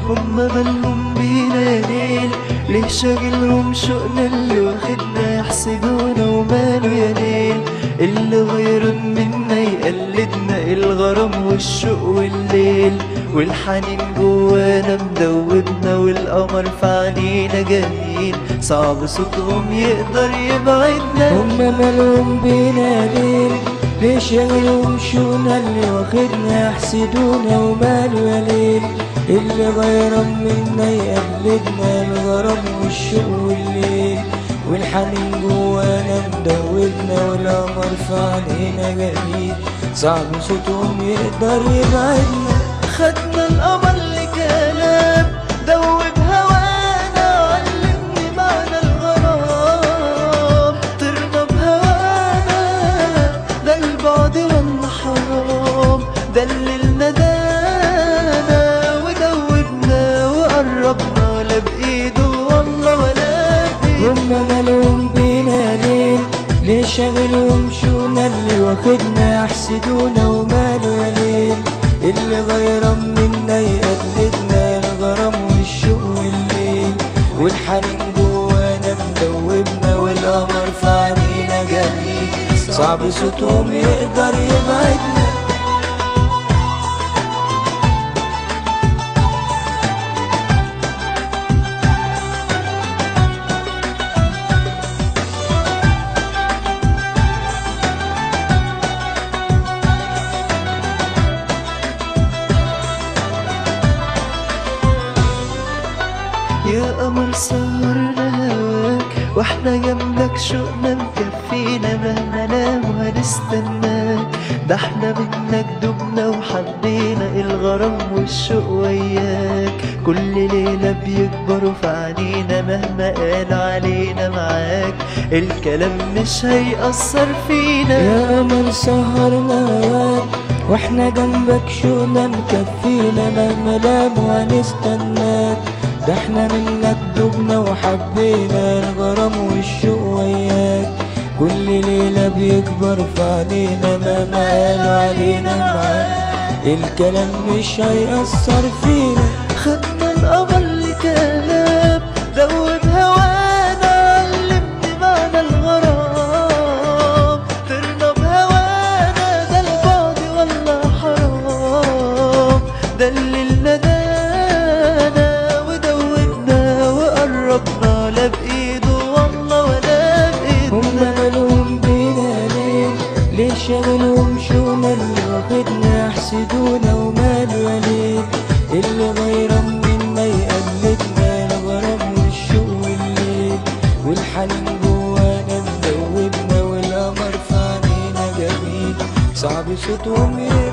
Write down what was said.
هم مالهم بينا يا ليل ليه شاغلهم شوقنا اللي واخدنا يحسدونا وماله يا ليل اللي غير منا يقلدنا الغرام والشوق والليل والحنين جوانا مدوبنا والقمر في عينينا جميل صعب صوتهم يقدر يبعدنا هم مالهم بينا ليل ليش يغلوا شونا اللي واخدنا يحسدونا وماله يا ليل اللي غيران منا يقلدنا الغرام والشوق والليل والحنين جوانا مدوبنا والقمر في عينينا جميل صعب صوتهم يقدر يبعدنا خدنا القمر لكلام دوب هوانا علمني معنى الغرام طرنا بهوانا ده البعد ولا حرام دللنا دانا ودوبنا وقربنا لا بإيده والله ولا بإيده هم مالهم بينا ليل ليه شاغلهم شونا اللي واخدنا يحسدونا وماله يا ليل اللي غيران منا يقلدنا الغرام والشوق والليل والحنين جوانا مدوبنا والقمر في عينينا جميل صعب صوتهم يقدر يبعدنا يا قمر سهرنا هواك واحنا جنبك شوقنا مكفينا مهما نام وهنستناك ده احنا منك دبنا وحبينا الغرام والشوق وياك كل ليلة بيكبروا في عينينا مهما قال علينا معاك الكلام مش هيأثر فينا يا قمر سهرنا هواك واحنا جنبك شوقنا مكفينا مهما نام وهنستناك ده احنا منك دبنا وحبينا الغرام والشوق وياك كل ليلة بيكبر في علينا مهما قالوا علينا معاك الكلام مش هيأثر فينا خدنا القمر لكلام دوب هوانا علمني معنى الغرام طرنا بهوانا ده البعد ولا حرام دللنا دانا ودوبنا وقربنا لا بإيده والله ولا هم بإيدنا مالهم بينا ليه ليه شاغلهم شونا اللي واخدنا يحسدونا وماله يا ليل اللي غيران منا يقلدنا الغرام والشوق والليل والحنين جوانا مدوبنا والقمر في عينينا جميل صعب صوتهم يقدر